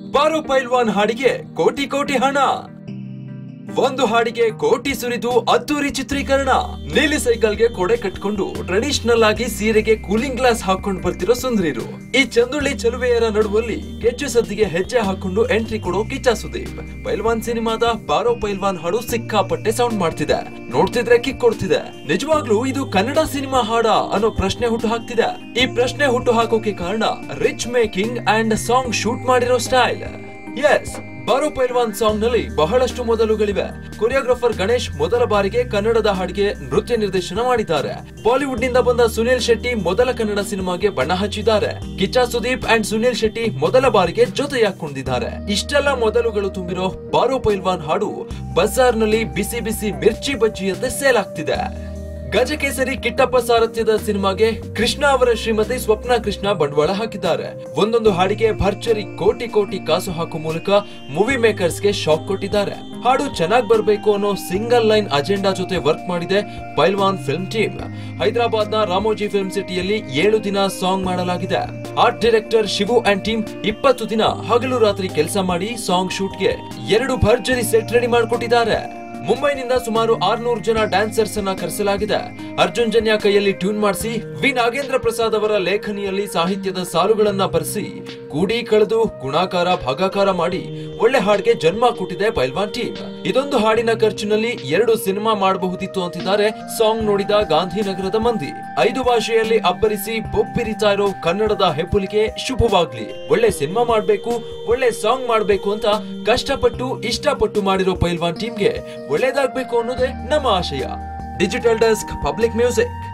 ಬಾರೋ ಪೈಲ್ವಾನ್ ಹಾಡಿಗೆ ಕೋಟಿ ಕೋಟಿ ಹಣ ಒಂದು ಹಾಡಿಗೆ ಕೋಟಿ ಸುರಿದು ಅದ್ದೂರಿ ಚಿತ್ರೀಕರಣ ನೀಲಿ ಸೈಕಲ್ಗೆ ಕೊಡೆ ಕಟ್ಕೊಂಡು ಟ್ರೆಡಿಷನಲ್ ಆಗಿ ಸೀರೆಗೆ ಕೂಲಿಂಗ್ ಗ್ಲಾಸ್ ಹಾಕೊಂಡು ಬರ್ತಿರೋ ಸುಂದರಿರು ಈ ಚಂದುಳ್ಳಿ ಚಲುವೆಯರ ನಡುವಲ್ಲಿ ಗೆಜ್ಜೆ ಸದ್ದಿಗೆ ಹೆಜ್ಜೆ ಹಾಕೊಂಡು ಎಂಟ್ರಿ ಕೊಡೋ ಕಿಚ್ಚ ಸುದೀಪ್ ಪೈಲ್ವಾನ್ ಸಿನಿಮಾದ ಬಾರೋ ಪೈಲ್ವಾನ್ ಹಾಡು ಸಿಕ್ಕಾಪಟ್ಟೆ ಸೌಂಡ್ ಮಾಡ್ತಿದೆ ನೋಡ್ತಿದ್ರೆ ಕಿಕ್ ಕೊಡ್ತಿದೆ ನಿಜವಾಗ್ಲೂ ಇದು ಕನ್ನಡ ಸಿನಿಮಾ ಹಾಡ ಅನ್ನೋ ಪ್ರಶ್ನೆ ಹುಟ್ಟು ಹಾಕ್ತಿದೆ ಈ ಪ್ರಶ್ನೆ ಹುಟ್ಟು ಹಾಕೋಕೆ ಕಾರಣ rich making and song shoot ಮಾಡಿರೋ ಸ್ಟೈಲ್ ಎಸ್ ಬಾರೋ ಪೈಲ್ವಾನ್ ಸಾಂಗ್ ನಲ್ಲಿ ಬಹಳಷ್ಟು ಮೊದಲುಗಳಿವೆ ಕೊರಿಯೋಗ್ರಾಫರ್ ಗಣೇಶ್ ಮೊದಲ ಬಾರಿಗೆ ಕನ್ನಡದ ಹಾಡಿಗೆ ನೃತ್ಯ ನಿರ್ದೇಶನ ಮಾಡಿದ್ದಾರೆ ಬಾಲಿವುಡ್ ನಿಂದ ಬಂದ ಸುನಿಲ್ ಶೆಟ್ಟಿ ಮೊದಲ ಕನ್ನಡ ಸಿನಿಮಾಗೆ ಬಣ್ಣ ಹಚ್ಚಿದ್ದಾರೆ ಕಿಚ್ಚ ಸುದೀಪ್ ಅಂಡ್ ಸುನಿಲ್ ಶೆಟ್ಟಿ ಮೊದಲ ಬಾರಿಗೆ ಜೊತೆಯಾಕೊಂಡಿದ್ದಾರೆ ಇಷ್ಟೆಲ್ಲ ಮೊದಲುಗಳು ತುಂಬಿರೋ ಬಾರೋ ಪೈಲ್ವಾನ್ ಹಾಡು ಬಜಾರ್ನಲ್ಲಿ ಬಿಸಿ ಬಿಸಿ ಮಿರ್ಚಿ ಬಜ್ಜಿಯಂತೆ ಸೇಲ್ ಆಗ್ತಿದೆ ಗಜಕೇಸರಿ ಕಿಟ್ಟಪ್ಪ ಸಾರಥ್ಯದ ಸಿನಿಮಾಗೆ ಕೃಷ್ಣ ಅವರ ಶ್ರೀಮತಿ ಸ್ವಪ್ನ ಕೃಷ್ಣ ಬಂಡವಾಳ ಹಾಕಿದ್ದಾರೆ ಒಂದೊಂದು ಹಾಡಿಗೆ ಭರ್ಜರಿ ಕೋಟಿ ಕೋಟಿ ಕಾಸು ಹಾಕುವ ಮೂಲಕ ಮೂವಿ ಮೇಕರ್ಸ್ಗೆ ಶಾಕ್ ಕೊಟ್ಟಿದ್ದಾರೆ ಹಾಡು ಚೆನ್ನಾಗ್ ಬರ್ಬೇಕು ಅನ್ನೋ ಸಿಂಗಲ್ ಲೈನ್ ಅಜೆಂಡಾ ಜೊತೆ ವರ್ಕ್ ಮಾಡಿದೆ ಪೈಲ್ವಾನ್ ಫಿಲ್ಮ್ ಟೀಮ್ ಹೈದರಾಬಾದ್ ನ ರಾಮೋಜಿ ಫಿಲ್ಮ್ ಸಿಟಿಯಲ್ಲಿ ಏಳು ದಿನ ಸಾಂಗ್ ಮಾಡಲಾಗಿದೆ art director Shivu and team ಇಪ್ಪತ್ತು ದಿನ ಹಗಲು ರಾತ್ರಿ ಕೆಲಸ ಮಾಡಿ ಸಾಂಗ್ ಶೂಟ್ಗೆ ಎರಡು ಭರ್ಜರಿ ಸೆಟ್ ರೆಡಿ ಮಾಡಿಕೊಟ್ಟಿದ್ದಾರೆ ಮುಂಬೈನಿಂದ ಸುಮಾರು ಆರ್ನೂರು ಜನ ಡ್ಯಾನ್ಸರ್ಸ್ ಅನ್ನ ಕರೆಸಲಾಗಿದೆ ಅರ್ಜುನ್ ಜನ್ಯ ಕೈಯಲ್ಲಿ ಟ್ಯೂನ್ ಮಾಡಿಸಿ ವಿ ನಾಗೇಂದ್ರ ಪ್ರಸಾದ್ ಅವರ ಲೇಖನಿಯಲ್ಲಿ ಸಾಹಿತ್ಯದ ಸಾಲುಗಳನ್ನ ಬರೆಸಿ ಕೂಡಿ ಕಳೆದು ಗುಣಾಕಾರ ಭಾಗಾಕಾರ ಮಾಡಿ ಒಳ್ಳೆ ಹಾಡಿಗೆ ಜನ್ಮ ಕೊಟ್ಟಿದೆ ಪೈಲ್ವಾನ್ ಟೀಮ್ ಇದೊಂದು ಹಾಡಿನ ಖರ್ಚಿನಲ್ಲಿ ಎರಡು ಸಿನಿಮಾ ಮಾಡಬಹುದಿತ್ತು ಅಂತಿದ್ದಾರೆ ಸಾಂಗ್ ನೋಡಿದ ಗಾಂಧಿನಗರದ ಮಂದಿ ಐದು ಭಾಷೆಯಲ್ಲಿ ಅಬ್ಬರಿಸಿ ಬೊಬ್ಬಿರಿತಾ ಇರೋ ಕನ್ನಡದ ಹೆಪ್ಪುಲಿಗೆ ಶುಭವಾಗ್ಲಿ ಒಳ್ಳೆ ಸಿನಿಮಾ ಮಾಡ್ಬೇಕು ಒಳ್ಳೆ ಸಾಂಗ್ ಮಾಡ್ಬೇಕು ಅಂತ ಕಷ್ಟಪಟ್ಟು ಇಷ್ಟಪಟ್ಟು ಮಾಡಿರೋ ಪೈಲ್ವಾನ್ ಟೀಮ್ಗೆ ಒಳ್ಳೇದಾಗ್ಬೇಕು ಅನ್ನೋದೇ ನಮ್ಮ ಆಶಯ ಡಿಜಿಟಲ್ ಡೆಸ್ಕ್ ಪಬ್ಲಿಕ್ ಮ್ಯೂಸಿಕ್